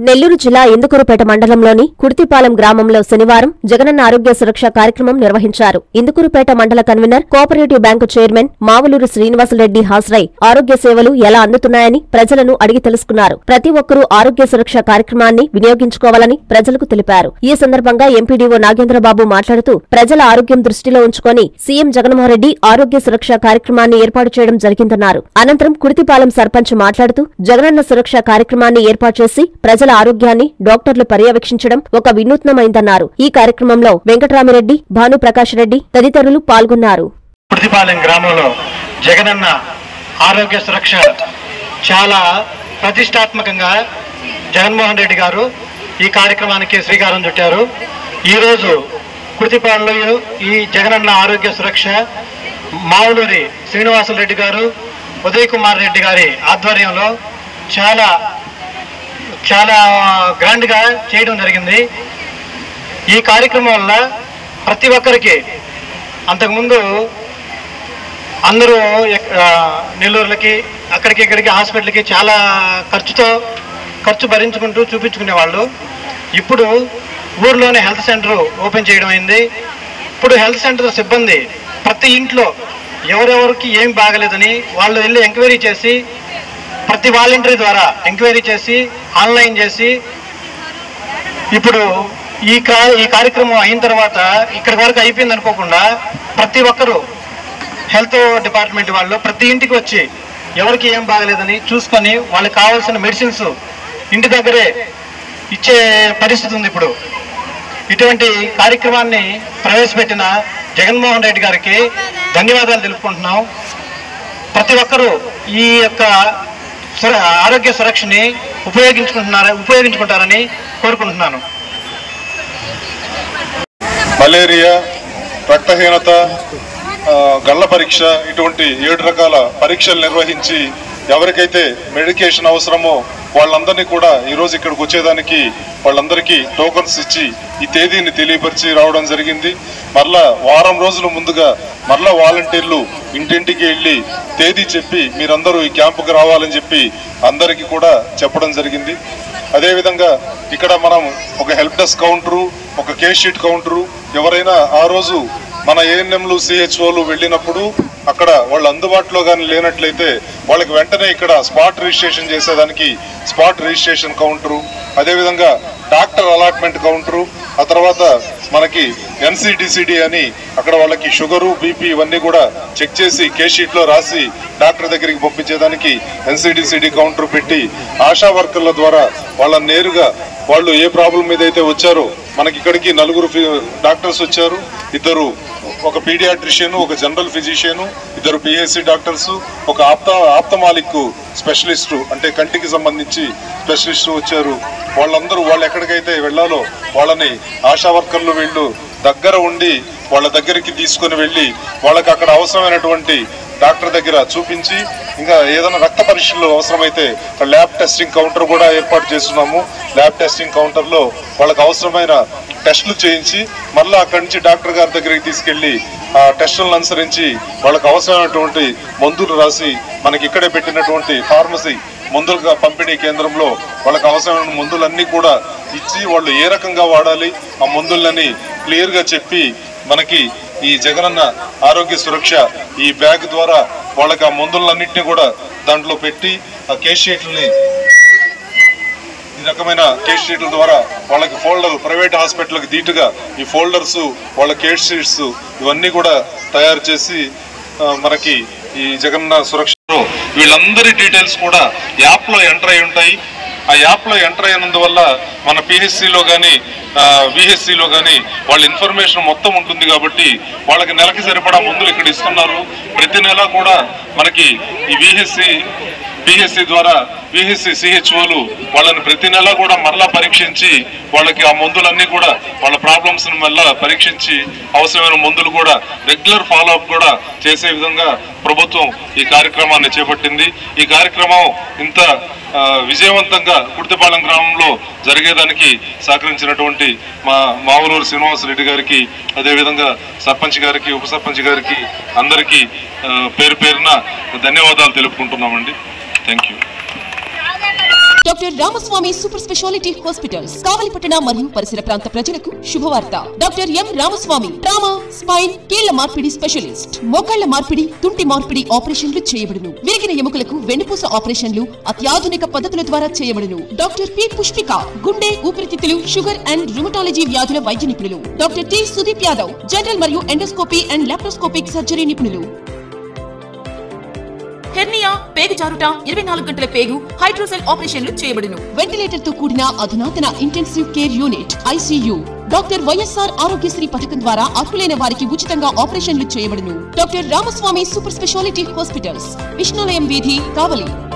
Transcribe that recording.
నెల్లూరు జిల్లా ఇందుకూరుపేట మండలంలోని కుర్తిపాలెం గ్రామంలో శనివారం జగనన్న ఆరోగ్య సురక్ష కార్యక్రమం నిర్వహించారు ఇందుకూరుపేట మండల convener cooperative bank chairman Mavuluru Srinivasa Reddy హాజరై ఆరోగ్య సేవలు ఎలా అందుతున్నాయని ప్రజలను అడిగి తెలుసుకున్నారు ప్రతి ఒక్కరూ ఆరోగ్య సురక్ష కార్యక్రమాన్ని వినియోగించుకోవాలని ప్రజలకు తెలిపారు ఈ సందర్భంగా ఎంపీడీఓ నాగేంద్రబాబు మాట్లాడుతూ ప్రజల ఆరోగ్యం దృష్టిలో ఉంచుకొని సీఎం జగన్మోహన్ రెడ్డి ఆరోగ్య సురక్ష కార్యక్రమాన్ని ఏర్పాటు చేయడం జరిగిందన్నారు అనంతరం కుర్తిపాలెం సర్పంచ్ మాట్లాడుతూ జగనన్న సురక్ష కార్యక్రమాన్ని ఏర్పాటు చేసి ప్రజల ఆరోగ్యాన్ని డాక్టర్లు పర్యవేక్షించడం ఒక వినూత్నమైందన్నారు ఈ కార్యక్రమంలో వెంకటరామిరెడ్డి భానుప్రకాష్ రెడ్డి తదితరులు పాల్గొన్నారు ప్రతిపాలెం గ్రామంలో జగనన్న ఆరోగ్య సురక్ష చాలా ప్రతిష్టాత్మకంగా జగన్మోహన్ రెడ్డి గారు ఈ కార్యక్రమానికి శ్రీకారం చుట్టారు ఈరోజు కృతిపాలెంలో ఈ జగనన్న ఆరోగ్య సురక్ష మావులూరి శ్రీనివాసులు రెడ్డి గారు ఉదయ్ కుమార్ రెడ్డి గారి ఆధ్వర్యంలో చాలా చాలా గ్రాండ్గా చేయడం జరిగింది ఈ కార్యక్రమం వల్ల ప్రతి ఒక్కరికి అంతకుముందు అందరూ ఎక్- ఆ, నెల్లూరులకి అక్కడికి ఇక్కడికి హాస్పిటల్కి చాలా ఖర్చుతో ఖర్చు భరించుకుంటూ చూపించుకునేవాళ్ళు ఇప్పుడు ఊర్లోనే హెల్త్ సెంటర్ ఓపెన్ చేయడం అయింది ఇప్పుడు హెల్త్ సెంటర్ సిబ్బంది ప్రతి ఇంట్లో ఎవరెవరికి ఏం బాగలేదని వాళ్ళు వెళ్ళి ఎంక్వైరీ చేసి ప్రతి వాలంటరీ ద్వారా ఎంక్వైరీ చేసి ఆన్లైన్ చేసి ఇప్పుడు ఈ కా ఈ కార్యక్రమం అయిన తర్వాత ఇక్కడి వరకు అయిపోయింది అనుకోకుండా ప్రతి ఒక్కరూ హెల్త్ డిపార్ట్మెంట్ వాళ్ళు ప్రతి ఇంటికి వచ్చి ఎవరికి ఏం బాగలేదని చూసుకొని వాళ్ళకి కావాల్సిన మెడిసిన్స్ ఇంటి దగ్గరే ఇచ్చే పరిస్థితి ఉంది ఇప్పుడు ఇటువంటి కార్యక్రమాన్ని ప్రవేశపెట్టిన జగన్మోహన్ రెడ్డి గారికి ధన్యవాదాలు తెలుపుకుంటున్నాం ప్రతి ఒక్కరూ ఈ యొక్క సుర- ఆరోగ్య సురక్షని ఉపయోగించుకుంటున్నారా ఉపయోగించుకుంటారని కోరుకుంటున్నాను మలేరియా రక్తహీనత ఆ, గళ్ళ పరీక్ష ఇటువంటి ఏడు రకాల పరీక్షలు నిర్వహించి ఎవరికైతే మెడికేషన్ అవసరమో వాళ్ళందరినీ కూడా ఈరోజు ఇక్కడికి వచ్చేదానికి వాళ్ళందరికీ టోకన్స్ ఇచ్చి ఈ తేదీని తెలియపరిచి రావడం జరిగింది మరలా వారం రోజుల ముందుగా మరలా వాలంటీర్లు ఇంటింటికి వెళ్ళి తేదీ చెప్పి మీరందరూ ఈ క్యాంపుకి రావాలని చెప్పి అందరికీ కూడా చెప్పడం జరిగింది అదేవిధంగా ఇక్కడ మనం ఒక హెల్ప్ డెస్క్ కౌంటరు ఒక కేస్ షీట్ కౌంటరు ఎవరైనా ఆ రోజు మన ఏఎన్ఎంలు సిహెచ్ఓలు వెళ్ళినప్పుడు అక్కడ వాళ్ళు అందుబాటులో కానీ లేనట్లయితే వాళ్ళకి వెంటనే ఇక్కడ స్పాట్ రిజిస్ట్రేషన్ చేసేదానికి స్పాట్ రిజిస్ట్రేషన్ కౌంటరు అదేవిధంగా డాక్టర్ అలాట్మెంట్ కౌంటరు ఆ తర్వాత మనకి ఎన్సిడిసిడి అని అక్కడ వాళ్ళకి షుగరు బీపీ ఇవన్నీ కూడా చెక్ చేసి కేస్ షీట్లో రాసి డాక్టర్ దగ్గరికి పంపించేదానికి ఎన్సిడిసిడి కౌంటర్ పెట్టి ఆశా వర్కర్ల ద్వారా వాళ్ళని నేరుగా వాళ్ళు ఏ ప్రాబ్లం మీద అయితే వచ్చారో మనకి ఇక్కడికి నలుగురు ఫి- డాక్టర్స్ వచ్చారు ఇద్దరు ఒక పీడియాట్రిషియన్ ఒక జనరల్ ఫిజిషియన్ ఇద్దరు పిహెచ్సి డాక్టర్స్ ఒక ఆప్త ఆప్తమాలిక్ స్పెషలిస్టు అంటే కంటికి సంబంధించి స్పెషలిస్టు వచ్చారు వాళ్ళందరూ వాళ్ళు ఎక్కడికైతే వెళ్ళాలో వాళ్ళని ఆశా వర్కర్లు వీళ్ళు దగ్గర ఉండి వాళ్ళ దగ్గరికి తీసుకొని వెళ్ళి వాళ్ళకి అక్కడ అవసరమైనటువంటి డాక్టర్ దగ్గర చూపించి ఇంకా ఏదైనా రక్త పరీక్షలు అవసరమైతే ల్యాబ్ టెస్టింగ్ కౌంటర్ కూడా ఏర్పాటు చేస్తున్నాము ల్యాబ్ టెస్టింగ్ కౌంటర్లో వాళ్ళకి అవసరమైన టెస్టులు చేయించి మళ్ళీ అక్కడి నుంచి డాక్టర్ గారి దగ్గరికి తీసుకెళ్లి ఆ టెస్టులను అనుసరించి వాళ్ళకి అవసరమైనటువంటి మందులు రాసి మనకి ఇక్కడే పెట్టినటువంటి ఫార్మసీ మందులుగా పంపిణీ కేంద్రంలో వాళ్ళకి అవసరమైన మందులన్నీ కూడా ఇచ్చి వాళ్ళు ఏ రకంగా వాడాలి ఆ మందులని క్లియర్గా చెప్పి మనకి ఈ జగనన్న ఆరోగ్య సురక్ష ఈ బ్యాగ్ ద్వారా వాళ్ళకి ఆ మందులన్నింటినీ కూడా దాంట్లో పెట్టి ఆ కేస్ షీట్లని ఈ రకమైన కేస్ షీట్ల ద్వారా వాళ్ళకి ఫోల్డర్ ప్రైవేట్ హాస్పిటల్కి దీటుగా ఈ ఫోల్డర్స్ వాళ్ళ కేస్ షీట్స్ ఇవన్నీ కూడా తయారు చేసి ఆ, మనకి ఈ జగన్న సురక్ష వీళ్ళందరి డీటెయిల్స్ కూడా యాప్లో ఎంటర్ అయి ఉంటాయి ఆ యాప్లో ఎంటర్ అయినందువల్ల మన పిహెచ్సిలో కానీ విహెచ్సిలో కానీ వాళ్ళ ఇన్ఫర్మేషన్ మొత్తం ఉంటుంది కాబట్టి వాళ్ళకి నెలకి సరిపడా మందులు ఇక్కడ ఇస్తున్నారు ప్రతి నెల కూడా మనకి ఈ విహెచ్సి పిహెచ్సి ద్వారా విహెచ్సి సిహెచ్ఓలు వాళ్ళని ప్రతి నెల కూడా మరలా పరీక్షించి వాళ్ళకి ఆ మందులన్నీ కూడా వాళ్ళ ప్రాబ్లమ్స్ మళ్ళా పరీక్షించి అవసరమైన మందులు కూడా రెగ్యులర్ ఫాలో అప్ కూడా చేసే విధంగా ప్రభుత్వం ఈ కార్యక్రమాన్ని చేపట్టింది ఈ కార్యక్రమం ఇంత ఆ, విజయవంతంగా కుర్తిపాలెం గ్రామంలో జరిగేదానికి సహకరించినటువంటి మా మావులూరు శ్రీనివాస్ రెడ్డి గారికి అదేవిధంగా సర్పంచ్ గారికి ఉప సర్పంచ్ గారికి అందరికీ ఆ, పేరు పేరున ధన్యవాదాలు తెలుపుకుంటున్నామండి thank you doctor Ramaswamy super speciality hospitals కావలిపట్టణ మరియు పరిసర ప్రాంత ప్రజలకు శుభవార్త doctor M Ramaswamy trauma spine కీళ్ల మార్పిడి స్పెషలిస్ట్ మోకాళ్ల మార్పిడి తుంటి మార్పిడి ఆపరేషన్లు చేయబడును విరిగిన ఎముకలకు వెన్నుపూస ఆపరేషన్లు అత్యాధునిక పద్ధతుల ద్వారా చేయబడును డాక్టర్ పి పుష్పిక గుండె ఊపిరితిత్తులు షుగర్ అండ్ రుమటాలజీ వ్యాధుల వైద్య నిపుణులు doctor T Sudeep Yadav general మరియు ఎండోస్కోపీ అండ్ లాప్రోస్కోపిక్ సర్జరీ నిపుణులు హెర్నియా పేగు జారుట ఇరవై నాలుగు గంటల పేగు హైడ్రోసెల్ ఆపరేషన్లు చేయబడును వెంటిలేటర్ తో కూడిన అధునాతన intensive care unit ICU doctor YSR Aarogyasri పథకం ద్వారా అర్హులైన వారికి ఉచితంగా ఆపరేషన్లు చేయబడును doctor Ramaswamy super speciality hospitals Vishnulayam వీధి కావలి